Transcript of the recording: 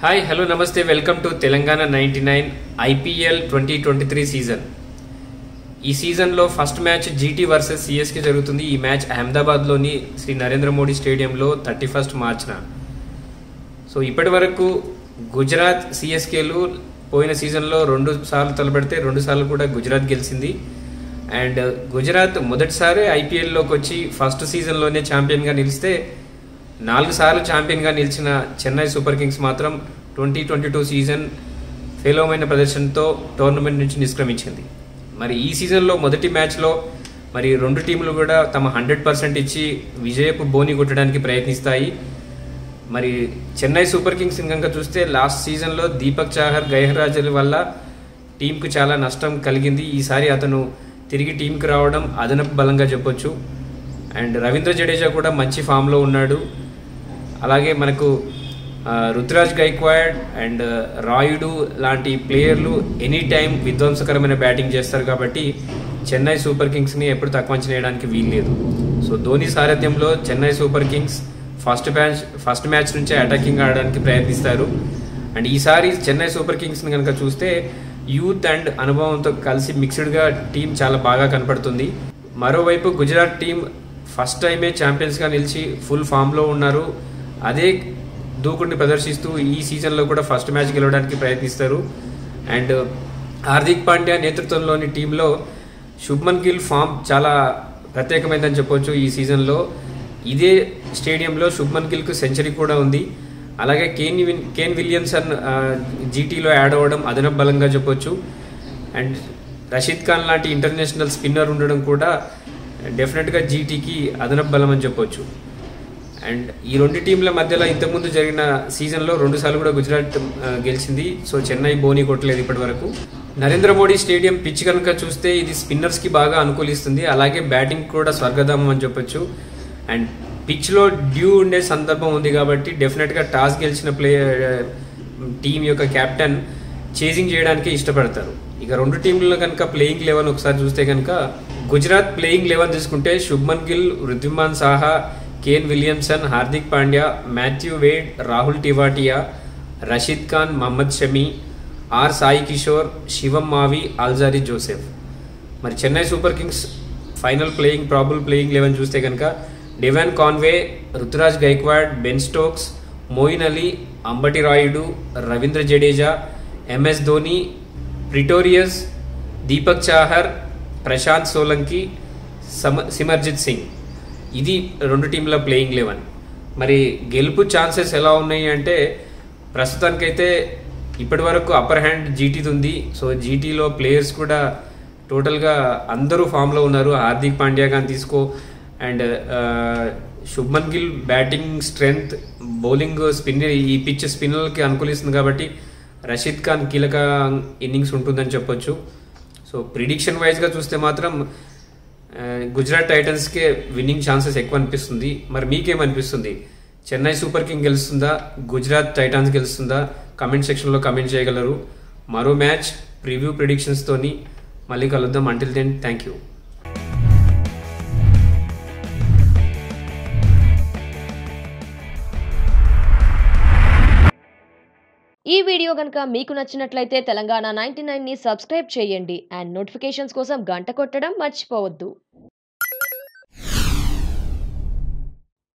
hi hello నమస్తే welcome to Telangana ninety nine IPL twenty twenty three season ఈ సీజన్లో first match GT versus CSK జరుగుతుంది ఈ మ్యాచ్ అహ్మదాబాద్లోని శ్రీ నరేంద్ర మోడీ స్టేడియంలో థర్టీ ఫస్ట్ మార్చిన సో ఇప్పటి వరకు గుజరాత్ సిఎస్కేలు పోయిన సీజన్లో రెండు సార్లు తలపెడితే రెండు సార్లు కూడా గుజరాత్ గెలిచింది అండ్ గుజరాత్ మొదటిసారి ఐపీఎల్లోకి వచ్చి ఫస్ట్ సీజన్లోనే ఛాంపియన్గా నిలిస్తే నాలుగు సార్లు ఛాంపియన్గా నిలిచిన చెన్నై సూపర్ కింగ్స్ మాత్రం ట్వంటీ ట్వంటీ టూ సీజన్ ఫెయిలమైన ప్రదర్శనతో టోర్నమెంట్ నుంచి నిష్క్రమించింది మరి ఈ సీజన్లో మొదటి మ్యాచ్లో మరి రెండు టీంలు కూడా తమ హండ్రెడ్ పర్సెంట్ ఇచ్చి విజయపు బోని కొట్టడానికి ప్రయత్నిస్తాయి మరి చెన్నై సూపర్ కింగ్స్ కనుక చూస్తే లాస్ట్ సీజన్లో దీపక్ చాహర్ గైహరాజుల వల్ల టీంకు చాలా నష్టం కలిగింది ఈసారి అతను తిరిగి టీంకి రావడం అదనపు బలంగా చెప్పొచ్చు అండ్ రవీంద్ర జడేజా కూడా మంచి ఫామ్లో ఉన్నాడు అలాగే మనకు ఆ, రుతురాజ్ గైక్వాడ్ అండ్ రాయుడు లాంటి ప్లేయర్లు ఎనీ టైం విధ్వంసకరమైన బ్యాటింగ్ చేస్తారు కాబట్టి చెన్నై సూపర్ కింగ్స్ని ఎప్పుడు తక్కువ అంచనా వేయడానికి వీల్లేదు సో ధోని సారథ్యంలో Chennai super kings first match first match నుంచే అటాకింగ్ ఆడడానికి ప్రయత్నిస్తారు అండ్ ఈసారి చెన్నై సూపర్ కింగ్స్ని కనుక చూస్తే యూత్ అండ్ అనుభవంతో కలిసి మిక్స్డ్గా టీం చాలా బాగా కనపడుతుంది మరోవైపు గుజరాత్ టీం ఫస్ట్ టైమే ఛాంపియన్స్గా నిలిచి ఫుల్ ఫామ్లో ఉన్నారు అదే దూకుడిని ప్రదర్శిస్తూ ఈ సీజన్లో కూడా ఫస్ట్ మ్యాచ్ గెలవడానికి ప్రయత్నిస్తారు అండ్ హార్దిక్ పాండ్యా నేతృత్వంలోని టీంలో శుభ్మన్ గిల్ ఫామ్ చాలా ప్రత్యేకమైందని చెప్పొచ్చు ఈ సీజన్లో ఇదే స్టేడియంలో శుభ్మన్ గిల్కు సెంచరీ కూడా ఉంది అలాగే కేన్ విన్- కేన్ విలియమ్సన్ ఆ, జీటీలో యాడ్ అవ్వడం అదనపు బలంగా చెప్పొచ్చు అండ్ రషీద్ ఖాన్ లాంటి ఇంటర్నేషనల్ స్పిన్నర్ ఉండడం కూడా డెఫినెట్గా జీటీకి అదనపు బలం అని చెప్పొచ్చు అండ్ ఈ రెండు టీంల మధ్యలో ఇంతకుముందు జరిగిన సీజన్లో రెండు సార్లు కూడా గుజరాత్ ఆ, గెలిచింది సో చెన్నై బోని కొట్టలేదు ఇప్పటి వరకు నరేంద్ర మోడీ స్టేడియం పిచ్ కనుక చూస్తే ఇది స్పిన్నర్స్కి బాగా అనుకూలిస్తుంది అలాగే బ్యాటింగ్ కూడా స్వర్గధామం అని చెప్పొచ్చు అండ్ పిచ్లో డ్యూ ఉండే సందర్భం ఉంది కాబట్టి డెఫినెట్గా టాస్ గెలిచిన ప్లేయర్ టీం యొక్క కెప్టెన్ చేజింగ్ చేయడానికి ఇష్టపడతారు ఇక రెండు టీంలలో కనుక ప్లేయింగ్ లెవెన్ ఒకసారి చూస్తే కనుక గుజరాత్ ప్లేయింగ్ లెవెన్ తీసుకుంటే Shubman Gill Wriddhiman Saha Kane Williamson Hardik Pandya Matthew Wade Rahul Tewatia Rashid Khan Mohammed Shami R Sai Kishore Shivam Mavi Alzarri Joseph మరి Chennai super kings final playing probable playing eleven చూస్తే కనుక Devon Conway Ruturaj Gaikwad Ben Stokes Moeen Ali Ambati Rayudu Ravindra Jadeja MS Dhoni Pretorius Deepak Chahar Prashant Solanki సమ సిమర్జిత్ సింగ్ ఇది రెండు టీంల ప్లేయింగ్ లెవెన్ మరి గెలుపు ఛాన్సెస్ ఎలా ఉన్నాయి అంటే ప్రస్తుతానికైతే ఇప్పటి వరకు అప్పర్ హ్యాండ్ జీటీది ఉంది సో జీటీలో ప్లేయర్స్ కూడా టోటల్గా అందరూ ఫామ్లో ఉన్నారు హార్దిక్ పాండ్యా కానీ తీసుకో and Shubman Gill batting strength bowling spin ఈ పిచ్ స్పిన్నర్కి అనుకూలిస్తుంది కాబట్టి రషీద్ ఖాన్ కీలక ఇన్నింగ్స్ ఉంటుందని చెప్పొచ్చు సో ప్రిడిక్షన్ వైజ్గా చూస్తే మాత్రం ఆ, గుజరాత్ టైటన్స్కే విన్నింగ్ ఛాన్సెస్ ఎక్కువ అనిపిస్తుంది మరి మీకేమనిపిస్తుంది చెన్నై సూపర్ కింగ్ గెలుస్తుందా గుజరాత్ టైటాన్స్ గెలుస్తుందా కమెంట్ సెక్షన్లో కమెంట్ చేయగలరు మరో మ్యాచ్ ప్రివ్యూ ప్రిడిక్షన్స్తోని మళ్ళీ కలుద్దాం అంటిల్ దెన్ థ్యాంక్ యూ ఈ వీడియో కనుక మీకు నచ్చినట్లయితే తెలంగాణ నైన్టీ ని సబ్స్క్రైబ్ చేయండి అండ్ నోటిఫికేషన్స్ కోసం గంట కొట్టడం మర్చిపోవద్దు